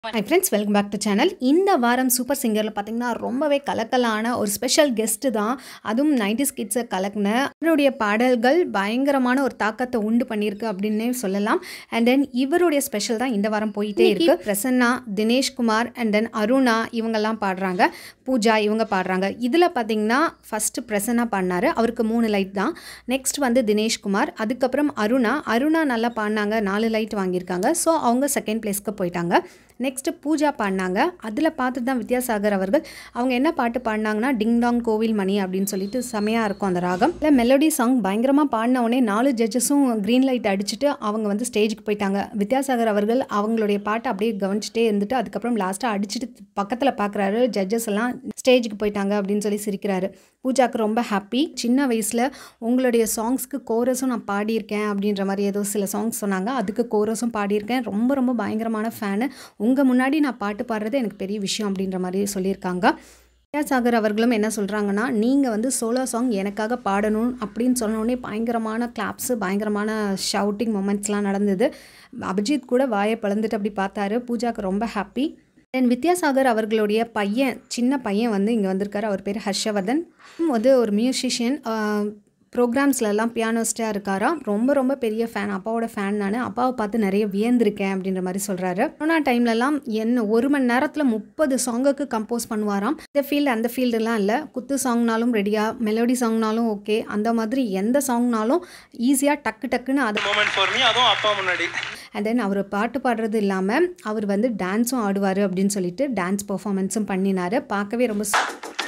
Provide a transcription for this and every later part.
high friends welcome back to channel இந்த வாரம் super சிங்கரில் பார்த்தீங்கன்னா ரொம்பவே கலக்கலான ஒரு ஸ்பெஷல் கெஸ்ட்டு தான் அதுவும் நைன்டிஸ் கிட்ஸை கலக்குன அவருடைய பாடல்கள் பயங்கரமான ஒரு தாக்கத்தை உண்டு பண்ணியிருக்கு அப்படின்னே சொல்லலாம் அண்ட் தென் இவருடைய ஸ்பெஷல் தான் இந்த வாரம் போயிட்டே இருக்கு பிரசன்னா தினேஷ்குமார் அண்ட் தென் அருணா இவங்கெல்லாம் பாடுறாங்க பூஜா இவங்க பாடுறாங்க இதில் பார்த்தீங்கன்னா ஃபஸ்ட்டு பிரசன்னா பாடினாரு அவருக்கு மூணு லைட் தான் நெக்ஸ்ட் வந்து தினேஷ்குமார் அதுக்கப்புறம் அருணா அருணா நல்லா பாடினாங்க நாலு லைட் வாங்கியிருக்காங்க ஸோ அவங்க செகண்ட் பிளேஸ்க்கு போயிட்டாங்க நெக்ஸ்ட்டு பூஜா பாடினாங்க அதில் பார்த்துட்டு தான் வித்யாசாகர் அவர்கள் அவங்க என்ன பாட்டு பாடினாங்கன்னா டிங் டாங் கோவில் மணி அப்படின்னு சொல்லிட்டு செமையாக இருக்கும் அந்த ராகம் இல்லை மெலோடி சாங் பயங்கரமாக பாடின உடனே நாலு ஜட்ஜஸும் க்ரீன் லைட் அடிச்சுட்டு அவங்க வந்து ஸ்டேஜுக்கு போயிட்டாங்க வித்யாசாகர் அவர்கள் அவங்களுடைய பாட்டை அப்படியே கவனிச்சுட்டே இருந்துட்டு அதுக்கப்புறம் லாஸ்ட்டாக அடிச்சுட்டு பக்கத்தில் பார்க்குறாரு ஜட்ஜஸ் எல்லாம் ஸ்டேஜுக்கு போயிட்டாங்க அப்படின்னு சொல்லி சிரிக்கிறாரு பூஜாக்கு ரொம்ப ஹாப்பி சின்ன வயசில் உங்களுடைய சாங்ஸ்க்கு கோரஸும் நான் பாடியிருக்கேன் அப்படின்ற மாதிரி ஏதோ சில சாங்ஸ் சொன்னாங்க அதுக்கு கோரஸும் பாடியிருக்கேன் ரொம்ப ரொம்ப பயங்கரமான ஃபேனு உங்கள் முன்னாடி நான் பாட்டு பாடுறது எனக்கு பெரிய விஷயம் அப்படின்ற மாதிரி சொல்லியிருக்காங்க வித்யாசாகர் அவர்களும் என்ன சொல்கிறாங்கன்னா நீங்கள் வந்து சோலோ சாங் எனக்காக பாடணும் அப்படின்னு சொன்னோடனே பயங்கரமான கிளாப்ஸு பயங்கரமான ஷவுட்டிங் மூமெண்ட்ஸ்லாம் நடந்தது அபிஜித் கூட வாயை பிளந்துட்டு அப்படி பார்த்தாரு பூஜாக்கு ரொம்ப ஹாப்பி தென் வித்யாசாகர் அவர்களுடைய பையன் சின்ன பையன் வந்து இங்கே வந்திருக்காரு அவர் பேர் ஹர்ஷவர்தன் வந்து ஒரு மியூசிஷியன் ப்ரோக்ராம்ஸ்லலாம் பியானோஸ்டாக இருக்காராம் ரொம்ப ரொம்ப பெரிய ஃபேன் அப்பாவோட ஃபேன் நான் அப்பாவை பார்த்து நிறைய வியந்திருக்கேன் அப்படின்ற மாதிரி சொல்கிறாரு கொரோனா டைம்லலாம் என்ன ஒரு மணி நேரத்தில் முப்பது சாங்குக்கு கம்போஸ் பண்ணுவாராம் இந்த ஃபீல்டு அந்த ஃபீல்டுலாம் இல்லை குத்து சாங்னாலும் ரெடியாக மெலோடி சாங்னாலும் ஓகே அந்த மாதிரி எந்த சாங்னாலும் ஈஸியாக டக்கு டக்குன்னு அதை மூமெண்ட் ஃபார் மீ அதுவும் அப்பா முன்னாடி அண்ட் தென் அவர் பாட்டு பாடுறது இல்லாமல் அவர் வந்து டான்ஸும் ஆடுவார் அப்படின்னு சொல்லிட்டு டான்ஸ் பர்ஃபார்மன்ஸும் பண்ணினார் பார்க்கவே ரொம்ப சு-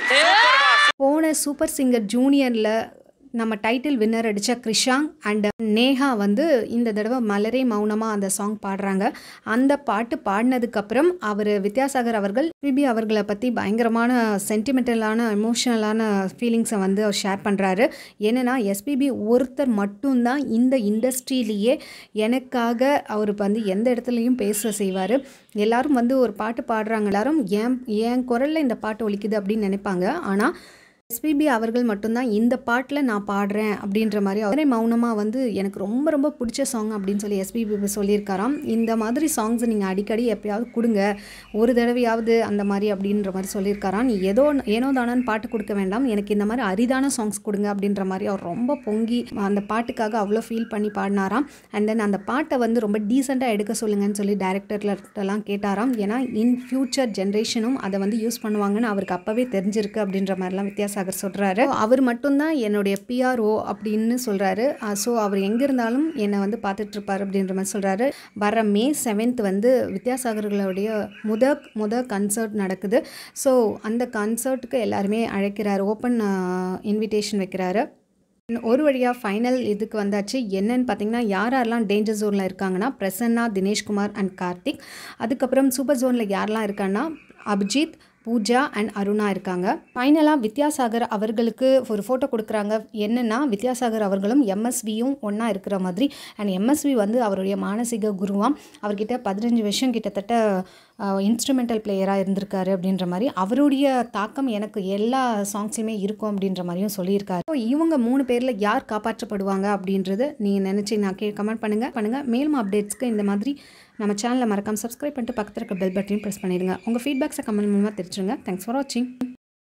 போன சூப்பர் சிங்கர் ஜூனியரில் நம்ம டைட்டில் வின்னர் அடித்த கிருஷாங் அண்ட் நேஹா வந்து இந்த தடவை மலரே மௌனமாக அந்த சாங் பாடுறாங்க அந்த பாட்டு பாடினதுக்கப்புறம் அவர் வித்யாசாகர் அவர்கள் பிபி அவர்களை பற்றி பயங்கரமான சென்டிமெண்டலான எமோஷனலான ஃபீலிங்ஸை வந்து அவர் ஷேர் பண்ணுறாரு என்னென்னா எஸ்பிபி ஒருத்தர் மட்டும்தான் இந்த இண்டஸ்ட்ரியிலேயே எனக்காக அவர் வந்து எந்த இடத்துலையும் பேச செய்வார் எல்லாரும் வந்து ஒரு பாட்டு பாடுறாங்க எல்லாரும் என் என் குரலில் இந்த பாட்டு ஒலிக்குது அப்படின்னு நினைப்பாங்க ஆனால் எஸ்பிபி அவர்கள் மட்டும்தான் இந்த பாட்டில் நான் பாடுறேன் அப்படின்ற மாதிரி அவரே மௌனமாக வந்து எனக்கு ரொம்ப ரொம்ப பிடிச்ச சாங் அப்படின்னு சொல்லி எஸ்பிபி சொல்லியிருக்காராம் இந்த மாதிரி சாங்ஸ் நீங்கள் அடிக்கடி எப்பயாவது கொடுங்க ஒரு தடவையாவது அந்த மாதிரி அப்படின்ற மாதிரி சொல்லியிருக்காராம் நீ ஏதோ ஏனோ தானோன்னு பாட்டு கொடுக்க வேண்டாம் எனக்கு இந்த மாதிரி அரிதான சாங்ஸ் கொடுங்க அப்படின்ற மாதிரி அவர் ரொம்ப பொங்கி அந்த பாட்டுக்காக அவ்வளோ ஃபீல் பண்ணி பாடினாராம் அண்ட் தென் அந்த பாட்டை வந்து ரொம்ப டீசெண்டாக எடுக்க சொல்லுங்கன்னு சொல்லி டேரக்டர்லாம் கேட்டாராம் ஏன்னா இன் ஃபியூச்சர் ஜென்ரேஷனும் அதை வந்து யூஸ் பண்ணுவாங்கன்னு அவருக்கு அப்போவே தெரிஞ்சிருக்கு அப்படின்ற மாதிரிலாம் வித்யாசாகர் சொல்கிறாரு அவர் மட்டும்தான் என்னுடைய பிஆர்ஓ அப்படின்னு சொல்கிறாரு ஸோ அவர் எங்கே இருந்தாலும் என்னை வந்து பார்த்துட்டு இருப்பார் அப்படின்ற மாதிரி சொல்கிறாரு வர மே செவன்த் வந்து வித்யாசாகர்களுடைய முத முத கன்சர்ட் நடக்குது ஸோ அந்த கன்சர்ட்டுக்கு எல்லாருமே அழைக்கிறாரு ஓப்பன் இன்விடேஷன் வைக்கிறாரு ஒரு வழியாக ஃபைனல் இதுக்கு வந்தாச்சு என்னன்னு பார்த்தீங்கன்னா யார் யாரெல்லாம் டேஞ்சர் ஜோனில் இருக்காங்கன்னா பிரசன்னா தினேஷ்குமார் அண்ட் கார்த்திக் அதுக்கப்புறம் சூப்பர் ஜோனில் யாரெல்லாம் இருக்காங்கன்னா அபிஜித் பூஜா அண்ட் அருணா இருக்காங்க ஃபைனலாக வித்யாசாகர் அவர்களுக்கு ஒரு ஃபோட்டோ கொடுக்குறாங்க என்னென்னா வித்யாசாகர் அவர்களும் எம்எஸ்வியும் ஒன்றா இருக்கிற மாதிரி அண்ட் எம்எஸ்வி வந்து அவருடைய மானசீக குருவாம் அவர்கிட்ட பதினஞ்சு வருஷம் கிட்டத்தட்ட இன்ஸ்ட்ருமெண்டல் பிளேயராக இருந்திருக்காரு அப்படின்ற மாதிரி அவருடைய தாக்கம் எனக்கு எல்லா சாங்ஸ்லையுமே இருக்கும் அப்படின்ற மாதிரியும் சொல்லியிருக்காரு ஸோ இவங்க மூணு பேரில் யார் காப்பாற்றப்படுவாங்க அப்படின்றது நீங்கள் நினச்சி நான் கே கமெண்ட் பண்ணுங்கள் பண்ணுங்கள் மேலும் அப்டேட்ஸ்க்கு இந்த மாதிரி நம்ம சேனலை மறக்காம சப்ஸ்கிரைப் பண்ணிட்டு பக்கத்தில் இருக்க பெல் பட்டனையும் ப்ரெஸ் பண்ணிடுங்க உங்கள் ஃபீட்பேக்ஸை கமெண்ட் மூலமாக தெரிஞ்சுருங்க தேங்க்ஸ் ஃபார் வாட்சிங்